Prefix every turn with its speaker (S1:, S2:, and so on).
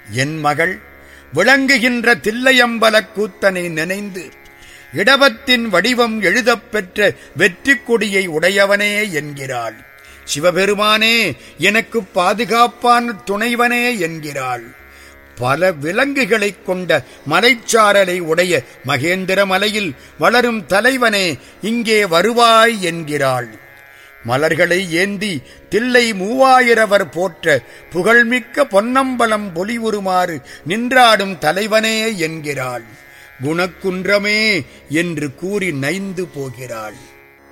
S1: என் மகள் விளங்குகின்ற தில்லையம்பலக் கூத்தனை நினைந்து இடபத்தின் வடிவம் எழுதப் பெற்ற வெற்றி கொடியை உடையவனே என்கிறாள் சிவபெருமானே எனக்கு பாதுகாப்பான துணைவனே என்கிறாள் பல விலங்குகளைக் கொண்ட மலைச்சாரலை உடைய மகேந்திர மலையில் வளரும் தலைவனே இங்கே வருவாய் என்கிறாள் மலர்களை ஏந்தி தில்லை மூவாயிரவர் போற்ற புகழ்மிக்க பொன்னம்பலம் பொலிவுறுமாறு நின்றாடும் தலைவனே என்கிறாள் குணக்குன்றமே என்று கூறி நைந்து போகிறாள்